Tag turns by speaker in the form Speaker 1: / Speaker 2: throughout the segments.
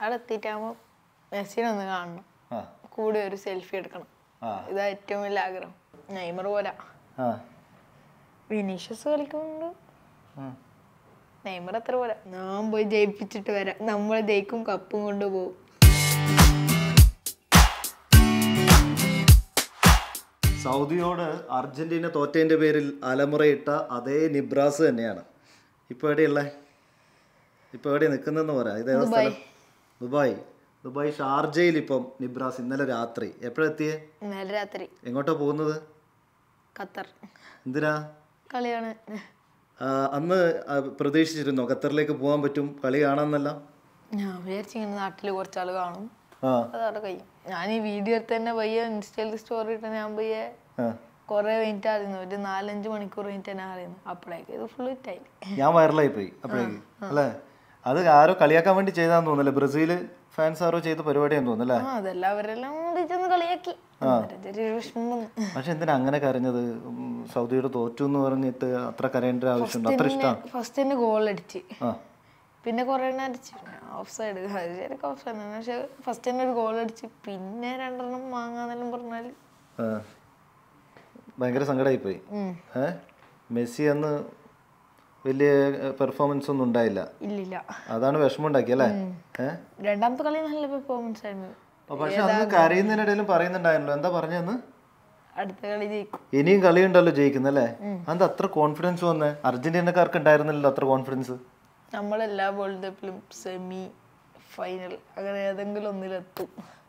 Speaker 1: അവിടെ എത്തിയിട്ടാകുമ്പോൾ മെസ്സിനെ ഒന്ന് കാണണം
Speaker 2: ആ
Speaker 1: കൂടെ ഒരു സെൽഫി എടുക്കണം
Speaker 2: ആ
Speaker 1: ഇതാ ഏറ്റവും വലിയ ആഗ്രഹം നെയ്മർ പോരാ
Speaker 2: ആ
Speaker 1: വിനീഷ്യസ് കളിക്കുന്നുണ്ട്
Speaker 2: ഉം.
Speaker 1: നെയ്മർ അത്ര പോരാ ഞാൻ പോയി ജയിപ്പിച്ചിട്ട് വരാം നമ്മൾ ജയിക്കും കപ്പും കൊണ്ട് പോകും
Speaker 2: സൗദിയോട് അർജന്റീന തോറ്റതിന്റെ പേരിൽ അലമുറയിട്ട അതേ നിബ്രാസ് തന്നെയാണ് ഇപ്പൊ എവിടെയുള്ളേ ഇപ്പൊ എവിടെ നിൽക്കുന്നതെന്ന് പറയാം ഇത് ഏതാ സ്ഥലം ദുബായ് ദുബായ് ഷാർജയിൽ ഇപ്പം നിബ്രാസ് ഇന്നലെ രാത്രി എപ്പോഴെത്തിയേ
Speaker 1: ഇന്നലെ രാത്രി
Speaker 2: എങ്ങോട്ടാ പോകുന്നത്
Speaker 1: ഖത്തർ
Speaker 2: എന്തിനാ
Speaker 1: കളിയാണ്
Speaker 2: ആ, അന്ന് ആ, പ്രതീക്ഷിച്ചിരുന്നോ ഖത്തറിലേക്ക് പോകാൻ പറ്റും കളി കാണാമെന്നല്ല
Speaker 1: ഞാൻ വിചാരിച്ചു ഇങ്ങനെ നാട്ടിൽ കുറച്ചാൾ കാണും
Speaker 2: ആ
Speaker 1: അതവിടെ കഴിയും ഞാൻ ഈ വീഡിയോ എടുത്ത് തന്നെ പയ്യെ ഇൻസ്റ്റയിൽ സ്റ്റോറി ഇട്ട് ഞാൻ പയ്യെ
Speaker 2: ആ.
Speaker 1: കുറേ മിനിറ്റ് അറിയുന്നു ഒരു നാലഞ്ച് മണിക്കൂർ കഴിഞ്ഞിട്ട് തന്നെ അറിയുന്നു അപ്പോഴേക്ക് ഇത് ഫുൾ ഹിറ്റായി
Speaker 2: ഞാൻ വൈറലായി പോയി അപ്പോഴേക്ക് അല്ലേ അത് ആരോ കളിയാക്കാൻ വേണ്ടി ചെയ്താന്ന് തോന്നുന്നല്ലേ ബ്രസീല് ഫാൻസ് ആരോ ചെയ്ത പരിപാടിയാന്ന് തോന്നുന്നല്ലേ
Speaker 1: ആ അതെല്ലാം അവരെല്ലാം കൂടി ചെന്ന് കളിയാക്കി അന്നേരം ചെറിയൊരു വിഷമം വന്നു.
Speaker 2: പക്ഷെ എന്തിനാ അങ്ങനെ കരഞ്ഞത് ഉം, സൗദിയുടെ തോറ്റു എന്ന് പറഞ്ഞിട്ട് അത്ര കരയേണ്ട ആവശ്യമുണ്ട് അത്ര ഇഷ്ടമാണ്
Speaker 1: ഫസ്റ്റ് തന്നെ ഗോൾ അടിച്ച്
Speaker 2: ആ
Speaker 1: പിന്നെ കുറേ എണ്ണം അടിച്ചു ഓഫ് സൈഡ് ശരിക്കും ഓഫ് സൈഡ് പക്ഷെ ഫസ്റ്റ് തന്നെ ഒരു ഗോൾ അടിച്ച് പിന്നെ രണ്ടെണ്ണം വാങ്ങാന്നെല്ലാം പറഞ്ഞാൽ
Speaker 2: ആ. ഭയങ്കര സങ്കടമായി പോയി ഏ മെസ്സി അന്ന് വലിയ പെർഫോമൻസ് ഒന്നും ഉണ്ടായില്ല
Speaker 1: ഇല്ലില്ല
Speaker 2: അതാണ് വിഷമം ഉണ്ടാക്കിയല്ലേ ഏ
Speaker 1: രണ്ടാമത്തെ കളി നല്ല പെർഫോമൻസ് ആയിരുന്നു
Speaker 2: അപ്പൊ പക്ഷെ അന്ന് കരയുന്നതിനിടയിലും പറയുന്നുണ്ടായിരുന്നല്ലോ എന്താ പറഞ്ഞതെന്ന്
Speaker 1: അടുത്ത കളി ജയിക്കും
Speaker 2: ഇനിയും കളിയുണ്ടല്ലോ ജയിക്കുന്നല്ലേ അത് അത്ര കോൺഫിഡൻസ് വന്നേ അർജന്റീനക്കാർക്ക് ഉണ്ടായിരുന്നില്ലല്ലോ അത്ര കോൺഫിഡൻസ്
Speaker 1: നമ്മളെല്ലാ വേൾഡ് കപ്പിലും സെമി ഫൈനൽ അങ്ങനെ ഏതെങ്കിലും ഒന്നിലെത്തും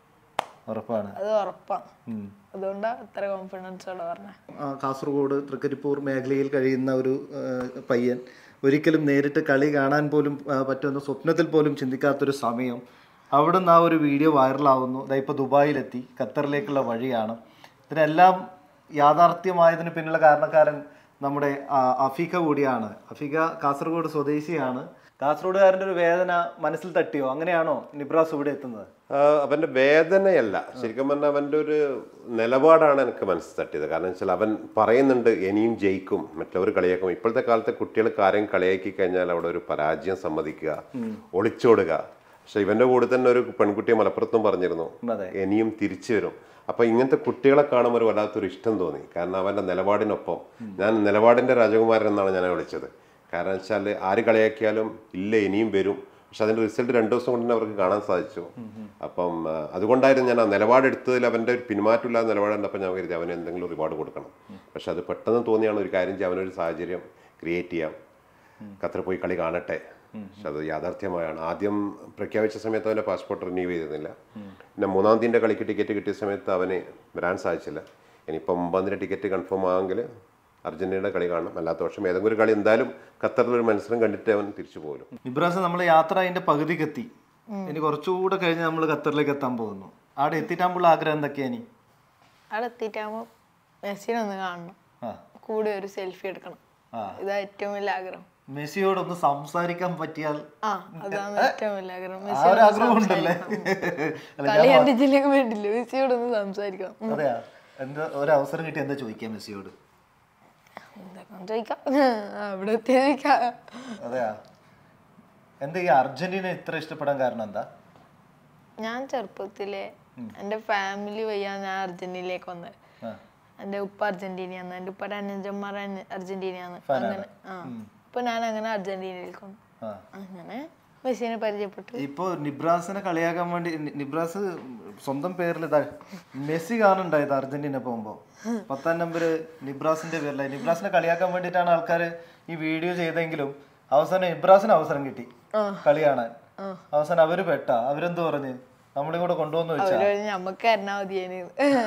Speaker 2: ഉറപ്പാണ്
Speaker 1: അത് ഉറപ്പാണ്
Speaker 2: ഉം.
Speaker 1: അതുകൊണ്ടാണ് അത്ര കോൺഫിഡൻസോടെ പറഞ്ഞത്
Speaker 2: ആ, കാസർഗോഡ് തൃക്കരിപ്പൂർ മേഖലയിൽ കഴിയുന്ന ഒരു ആ, പയ്യൻ ഒരിക്കലും നേരിട്ട് കളി കാണാൻ പോലും ആ, പറ്റുമെന്ന് സ്വപ്നത്തിൽ പോലും ചിന്തിക്കാത്തൊരു സമയം അവിടുന്ന് ആ ഒരു വീഡിയോ വൈറലാവുന്നു ദാ ഇപ്പോൾ ദുബായിലെത്തി ഖത്തറിലേക്കുള്ള വഴിയാണ് ഇതിനെല്ലാം യാഥാർത്ഥ്യമായതിന് പിന്നിലുള്ള കാരണക്കാരൻ നമ്മുടെ ആ, അഫീഖ കൂടിയാണ് അഫീഖ കാസർഗോഡ് സ്വദേശിയാണ് കാസർഗോഡുകാരൻ്റെ ഒരു വേദന മനസ്സിൽ തട്ടിയോ അങ്ങനെയാണോ നിബ്രാസ് ഇവിടെ എത്തുന്നത്
Speaker 3: ആ, അവന്റെ വേദനയല്ല ശരിക്കും പറഞ്ഞാൽ അവന്റെ ഒരു നിലപാടാണ് എനിക്ക് മനസ്സിൽ തട്ടിയത് കാരണം വെച്ചാൽ അവൻ പറയുന്നുണ്ട് ഇനിയും ജയിക്കും മറ്റുള്ളവർ കളിയാക്കും ഇപ്പോഴത്തെ കാലത്തെ കുട്ടികൾ കാര്യം കളിയാക്കി കഴിഞ്ഞാൽ അവിടെ ഒരു പരാജയം സമ്മതിക്കുക ഒളിച്ചോടുക പക്ഷെ ഇവന്റെ കൂടെ തന്നെ ഒരു പെൺകുട്ടിയെ മലപ്പുറത്തും പറഞ്ഞിരുന്നു
Speaker 2: അതെ.
Speaker 3: ഇനിയും തിരിച്ചു വരും അപ്പൊ ഇങ്ങനത്തെ കുട്ടികളെ കാണുമ്പോൾ ഒരു വല്ലാത്തൊരു ഇഷ്ടം തോന്നി കാരണം അവന്റെ നിലപാടിനൊപ്പം ഞാൻ നിലപാടിന്റെ രാജകുമാരൻ എന്നാണ് ഞാൻ വിളിച്ചത് കാരണം വെച്ചാൽ ആര് കളിയാക്കിയാലും ഇല്ല ഇനിയും വരും പക്ഷെ അതിന്റെ റിസൾട്ട് രണ്ടു ദിവസം കൊണ്ട് തന്നെ അവർക്ക് കാണാൻ സാധിച്ചു അപ്പം ആ, അതുകൊണ്ടായിരുന്നു ഞാൻ ആ നിലപാടെടുത്തതിൽ അവന്റെ ഒരു പിന്മാറ്റമില്ലാത്ത നിലപാടുണ്ടപ്പോൾ ഞാൻ കരുതി അവന് എന്തെങ്കിലും റിവാർഡ് കൊടുക്കണം പക്ഷെ അത് പെട്ടെന്ന് തോന്നിയാണ് ഒരു കാര്യം ചെയ്യാൻ അവനൊരു സാഹചര്യം ക്രിയേറ്റ് ചെയ്യാം ഖത്തറിൽ പോയി കളി കാണട്ടെ പക്ഷെ അത് യാഥാർത്ഥ്യമായാണ് ആദ്യം പ്രഖ്യാപിച്ച സമയത്ത് അവൻ്റെ പാസ്പോർട്ട് റിന്യൂ ചെയ്തിരുന്നില്ല പിന്നെ മൂന്നാം തീയതിൻ്റെ കളിക്ക് ടിക്കറ്റ് കിട്ടിയ സമയത്ത് അവന് വരാൻ സാധിച്ചില്ല ഇനിയിപ്പം ഒമ്പതിൻ്റെ ടിക്കറ്റ് കൺഫേം ആകുമെങ്കിൽ അർജന്റീനയുടെ കളി കാണണം അല്ലാത്ത പക്ഷം ഏതെങ്കിലും ഒരു കളി എന്തായാലും ഖത്തറിൽ ഒരു മത്സരം കണ്ടിട്ട് അവൻ തിരിച്ചു പോരും
Speaker 2: ഇബ്രാസ് നമ്മൾ യാത്ര അതിന്റെ പകുതിക്ക് എത്തി ഇനി കുറച്ചുകൂടെ കഴിഞ്ഞ് നമ്മൾ ഖത്തറിലേക്ക് എത്താൻ പോകുന്നു അവിടെ എത്തിയിട്ടാകുമ്പോൾ ആഗ്രഹം എന്തൊക്കെയാ ഇനി
Speaker 1: അവിടെ എത്തിയിട്ടാകുമ്പോൾ മെസ്സിനെ ഒന്ന് കാണണം
Speaker 2: ആ
Speaker 1: കൂടെ ഒരു സെൽഫി എടുക്കണം
Speaker 2: ആ.
Speaker 1: ഇതാ ഏറ്റവും വലിയ ആഗ്രഹം
Speaker 2: മെസ്സിയോടൊന്ന് സംസാരിക്കാൻ പറ്റിയാൽ
Speaker 1: ആ അതാണ് ഏറ്റവും വലിയ ആഗ്രഹം
Speaker 2: ആ ഒരു ആഗ്രഹം ഉണ്ടല്ലേ അല്ല,
Speaker 1: കളി കണ്ടിട്ടില്ലെങ്കിൽ വേണ്ടില്ല മെസ്സിയോടൊന്ന് സംസാരിക്കണം
Speaker 2: അതെയാ എന്താ ഒരവസരം കിട്ടി എന്താ ചോദിക്കാം മെസ്സിയോട്
Speaker 1: എന്തൊക്കെ ചോദിക്കാം അവിടെ എത്തിയ ചോദിക്കാം
Speaker 2: അതെയാ എന്താ ഈ അർജന്റീന ഇത്ര ഇഷ്ടപ്പെടാൻ കാരണം എന്താ
Speaker 1: ഞാൻ ചെറുപ്പത്തിലെ എൻ്റെ ഫാമിലി വഴിയാണ് ഞാൻ അർജന്റീനയിലേക്ക് വന്നത്
Speaker 2: ആ.
Speaker 1: എൻ്റെ ഉപ്പ അർജന്റീനയാണ് എൻ്റെ ഉപ്പയുടെ അനുജന്മാർ അർജന്റീനയാണ് അങ്ങനെ ആ അപ്പൊ ഞാൻ അങ്ങനെ അർജന്റീനയിലേക്ക് വന്നു
Speaker 2: ആ.
Speaker 1: അങ്ങനെ മെസ്സിനെ പരിചയപ്പെട്ടു
Speaker 2: ഇപ്പൊ നിബ്രാസിനെ കളിയാക്കാൻ വേണ്ടി നി- നിബ്രാസ് സ്വന്തം പേരിൽ ഇതാ മെസ്സി കാണുണ്ടായത് അർജന്റീന പോകുമ്പോ പത്താം നമ്പർ നിബ്രാസിന്റെ പേരിലായി നിബ്രാസിനെ കളിയാക്കാൻ വേണ്ടിയിട്ടാണ് ആൾക്കാർ ഈ വീഡിയോ ചെയ്തെങ്കിലും അവസാനം നിബ്രാസിന് അവസരം കിട്ടി കളി കാണാൻ അവസാനം അവര് പെട്ട അവരെന്ത് പറഞ്ഞ് നമ്മളും കൂടെ കൊണ്ടുവന്ന് വെച്ചാ
Speaker 1: അവര് പറഞ്ഞു, ഞമ്മക്ക് തരണാ മതിയേന്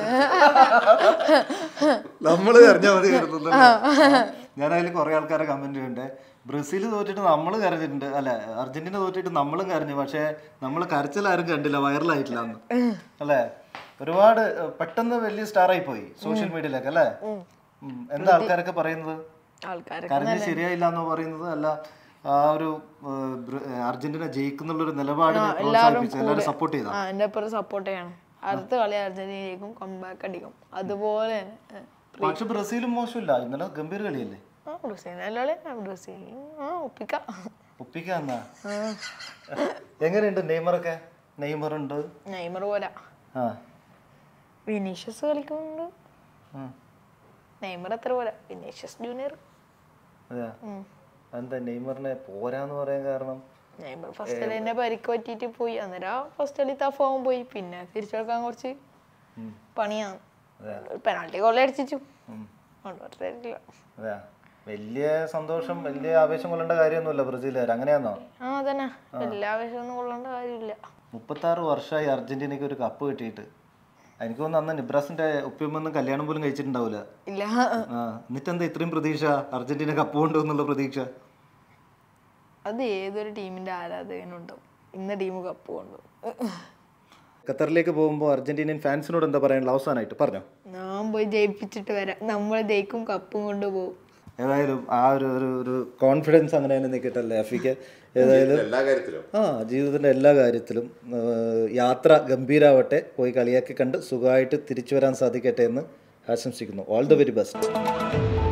Speaker 2: നമ്മള് കരഞ്ഞാൽ മതി ഞാൻ അതിൽ കുറെ ആൾക്കാരെ കമന്റ് ഉണ്ട് ബ്രസീൽ തോറ്റിട്ട് നമ്മൾ കരഞ്ഞിട്ടുണ്ട് അല്ലെ അർജന്റീന തോറ്റിട്ട് നമ്മളും കരഞ്ഞു പക്ഷെ നമ്മൾ കരച്ചിലാരും കണ്ടില്ല വൈറലായിട്ടില്ല അന്ന് അല്ലെ ഒരുപാട് ഏഹ്, പെട്ടെന്ന് വലിയ സ്റ്റാർ ആയി പോയി സോഷ്യൽ മീഡിയയിലൊക്കെ അല്ലെ ഉം. എന്താ ആൾക്കാരൊക്കെ പറയുന്നത്
Speaker 1: ആൾക്കാരൊക്കെ
Speaker 2: കരഞ്ഞ് ശരിയായില്ല എന്ന് പറയുന്നത് അല്ല ആ ഒരു ഏഹ്, ബ്ര- അർജന്റീന ജയിക്കുന്നുള്ളൊരു നിലപാടിനെ പ്രോത്സാഹിപ്പിച്ച് എല്ലാവരും സപ്പോർട്ട് ചെയ്ത
Speaker 1: ആ എൻ്റെ അപ്പുറം സപ്പോർട്ട് ചെയ്യണം അടുത്ത കളി അർജന്റീനയ്ക്കും കംബാക്ക് അടിക്കും അതുപോലെ തന്നെ
Speaker 2: പക്ഷെ ബ്രസീലും മോശമില്ല ഇന്നലെ ഗംഭീര കളിയല്ലേ
Speaker 1: ആ ബ്രസീൽ അല്ലെ ബ്രസീൽ ആ ഒപ്പിക്കാം
Speaker 2: ഒപ്പിക്കാന്നാ എങ്ങനെയുണ്ട് നെയ്മറൊക്കെ നെയ്മർ ഉണ്ട്
Speaker 1: നെയ്മർ പോലെ
Speaker 2: ആ
Speaker 1: വിനീഷ്യസ് കളിക്കുന്നുണ്ട്
Speaker 2: ഉം.
Speaker 1: നെയ്മർ അത്ര പോലെ വിനീഷ്യസ് ജൂനിയർ
Speaker 2: അതെയാ എന്താ നെയ്മറിനെ പോരാന്ന് പറയാൻ കാരണം
Speaker 1: നെയ്മർ ഫസ്റ്റ് കളി തന്നെ പരിക്ക് പറ്റിയിട്ട് പോയി അന്നേരം ഫസ്റ്റ് കളി ടഫാവും പോയി പിന്നെ തിരിച്ചെടുക്കാൻ കുറച്ച്
Speaker 2: ഉം.
Speaker 1: പണിയാണ്
Speaker 2: അതെയാ
Speaker 1: പെനാൾട്ടി ഗോൾ അടിച്ചു
Speaker 2: ഉം.
Speaker 1: അതുകൊണ്ട് വെറുതെ
Speaker 2: അതെയാ വലിയ സന്തോഷം വലിയ ആവേശം കൊള്ളേണ്ട കാര്യമൊന്നുമില്ല ബ്രസീലുകാർ അങ്ങനെയാണോ
Speaker 1: ആ അതന്നെ എല്ലാ ആവശ്യമൊന്നും കൊള്ളേണ്ട കാര്യമില്ല
Speaker 2: മുപ്പത്താറ് വർഷമായി അർജന്റീനയ്ക്ക് ഒരു കപ്പ് കിട്ടിയിട്ട് എനിക്ക് തോന്നുന്നു അന്ന് നിബ്രാസിന്റെ ഉപ്പയമ്മൊന്നും കല്യാണം പോലും കഴിച്ചിട്ടുണ്ടാവില്ല
Speaker 1: ഇല്ല
Speaker 2: ആ എന്നിട്ടെന്താ ഇത്രയും പ്രതീക്ഷ അർജന്റീന കപ്പ് കൊണ്ടുവന്നുള്ള പ്രതീക്ഷ
Speaker 1: അത് ഏതൊരു ടീമിന്റെ ആരാധകനുണ്ടാവും ഇന്ന ടീം കപ്പ് കൊണ്ടു
Speaker 2: ഖത്തറിലേക്ക് പോകുമ്പോൾ അർജന്റീനിയൻ ഫാൻസിനോട് എന്താ പറയാനുള്ള അവസാനമായിട്ട് പറഞ്ഞോ
Speaker 1: ഞാൻ പോയി ജയിപ്പിച്ചിട്ട് വരാം നമ്മൾ ജയിക്കും കപ്പും കൊണ്ടുപോകും
Speaker 2: ഏതായാലും ആ ഒരു ഒരു ഒരു കോൺഫിഡൻസ് അങ്ങനെ തന്നെ നിൽക്കട്ടല്ലേ അഫിക്ക് ഏതായാലും
Speaker 3: എല്ലാ കാര്യത്തിലും
Speaker 2: ആ ജീവിതത്തിൻ്റെ എല്ലാ കാര്യത്തിലും ആ, യാത്ര ഗംഭീരാവട്ടെ പോയി കളിയാക്കി കണ്ട് സുഖമായിട്ട് തിരിച്ചു വരാൻ സാധിക്കട്ടെ എന്ന് ആശംസിക്കുന്നു ഓൾ ദ വെരി ബെസ്റ്റ്